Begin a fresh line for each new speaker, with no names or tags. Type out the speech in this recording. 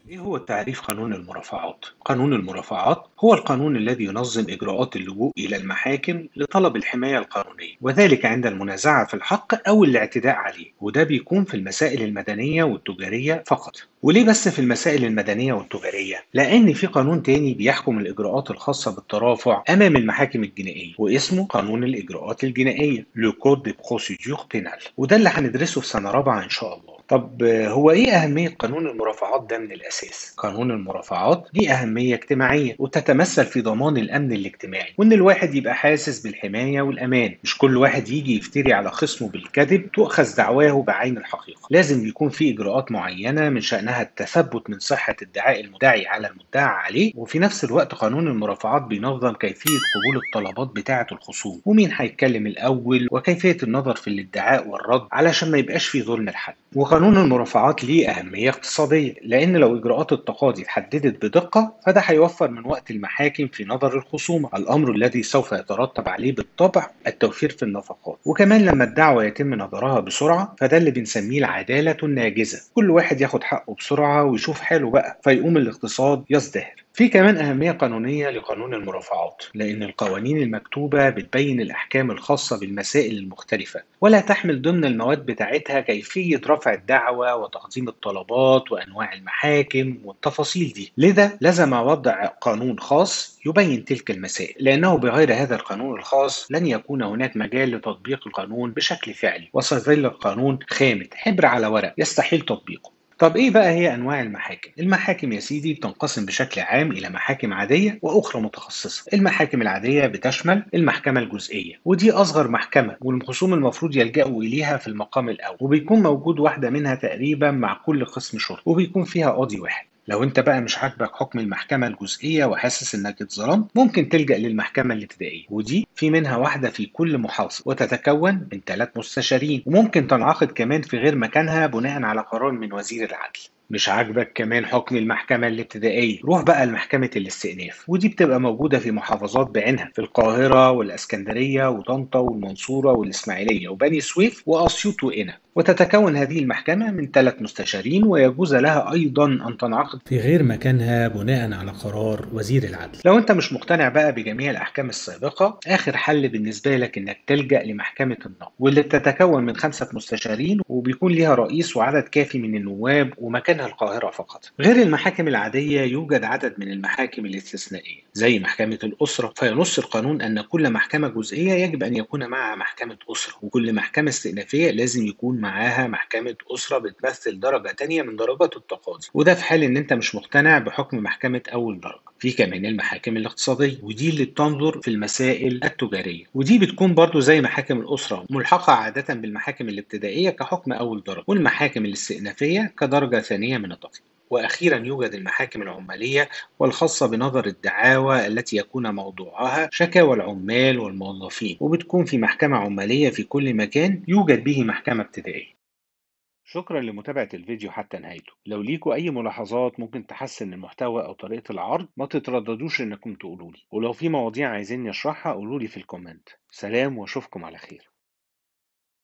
إيه هو تعريف قانون المرافعات؟ قانون المرافعات هو القانون الذي ينظم إجراءات اللجوء إلى المحاكم لطلب الحماية القانونية وذلك عند المنازعة في الحق أو الاعتداء عليه وده بيكون في المسائل المدنية والتجارية فقط وليه بس في المسائل المدنية والتجارية؟ لأن في قانون تاني بيحكم الإجراءات الخاصة بالترافع أمام المحاكم الجنائية واسمه قانون الإجراءات الجنائية Le Code de Procédure Pénale وده اللي هندرسه في سنة رابعة إن شاء الله طب هو ايه أهمية قانون المرافعات ده من الأساس؟ قانون المرافعات ليه أهمية اجتماعية وتتمثل في ضمان الأمن الاجتماعي وإن الواحد يبقى حاسس بالحماية والأمان مش كل واحد يجي يفتري على خصمه بالكذب تؤخذ دعواه بعين الحقيقة لازم يكون في إجراءات معينة من شأنها التثبت من صحة ادعاء المدعي على المدعى عليه وفي نفس الوقت قانون المرافعات بينظم كيفية قبول الطلبات بتاعة الخصوم ومين هيتكلم الأول وكيفية النظر في الادعاء والرد علشان ما يبقاش في ظلم لحد وقانون المرافعات ليه أهمية اقتصادية لأن لو إجراءات التقاضي اتحددت بدقة فده هيوفر من وقت المحاكم في نظر الخصومة الأمر الذي سوف يترتب عليه بالطبع التوفير في النفقات وكمان لما الدعوة يتم نظرها بسرعة فده اللي بنسميه العدالة الناجزة كل واحد ياخد حقه بسرعة ويشوف حاله بقى فيقوم الاقتصاد يزدهر في كمان أهمية قانونية لقانون المرافعات لأن القوانين المكتوبة بتبين الأحكام الخاصة بالمسائل المختلفة ولا تحمل ضمن المواد بتاعتها كيفية رفع الدعوة وتقديم الطلبات وأنواع المحاكم والتفاصيل دي لذا لزم وضع قانون خاص يبين تلك المسائل لأنه بغير هذا القانون الخاص لن يكون هناك مجال لتطبيق القانون بشكل فعلي وسيظل القانون خامة حبر على ورق يستحيل تطبيقه طب ايه بقى هي انواع المحاكم المحاكم يا سيدي بتنقسم بشكل عام الى محاكم عاديه واخرى متخصصه المحاكم العاديه بتشمل المحكمه الجزئيه ودي اصغر محكمه والخصوم المفروض يلجأوا اليها في المقام الاول وبيكون موجود واحده منها تقريبا مع كل قسم شرطه وبيكون فيها قاضي واحد لو انت بقى مش عاجبك حكم المحكمة الجزئية وحاسس انك اتظلمت ممكن تلجأ للمحكمة الابتدائية ودي في منها واحدة في كل محافظة وتتكون من ثلاث مستشارين وممكن تنعقد كمان في غير مكانها بناء على قرار من وزير العدل مش عاجبك كمان حكم المحكمة الابتدائية روح بقى لمحكمة الاستئناف ودي بتبقى موجودة في محافظات بعينها في القاهرة والاسكندرية وطنطا والمنصورة والاسماعيلية وبني سويف واسيوط وقنا وتتكون هذه المحكمة من ثلاث مستشارين ويجوز لها أيضا أن تنعقد
في غير مكانها بناء على قرار وزير العدل
لو أنت مش مقتنع بقى بجميع الأحكام السابقة آخر حل بالنسبة لك إنك تلجأ لمحكمة النقض واللي بتتكون من خمسة مستشارين وبيكون ليها رئيس وعدد كافي من النواب ومكانها القاهرة فقط غير المحاكم العادية يوجد عدد من المحاكم الاستثنائية زي محكمة الأسرة فينص القانون أن كل محكمة جزئية يجب أن يكون معها محكمة أسرة وكل محكمة استئنافية لازم يكون معاها محكمة أسرة بتمثل درجة تانية من درجات التقاضي وده في حال إن أنت مش مقتنع بحكم محكمة أول درجة في كمان المحاكم الاقتصادية ودي اللي بتنظر في المسائل التجارية ودي بتكون برضو زي محاكم الأسرة ملحقة عادة بالمحاكم الابتدائية كحكم أول درجة والمحاكم الاستئنافية كدرجة ثانية من التقييم وأخيرا يوجد المحاكم العمالية والخاصة بنظر الدعاوى التي يكون موضوعها شكاوى العمال والموظفين وبتكون في محكمة عمالية في كل مكان يوجد به محكمة ابتدائية شكرا لمتابعة الفيديو حتى نهايته لو ليكوا أي ملاحظات ممكن تحسن المحتوى أو طريقة العرض ما تترددوش إنكم تقولولي ولو في مواضيع عايزين نشرحها قولولي في الكومنت سلام وأشوفكم على خير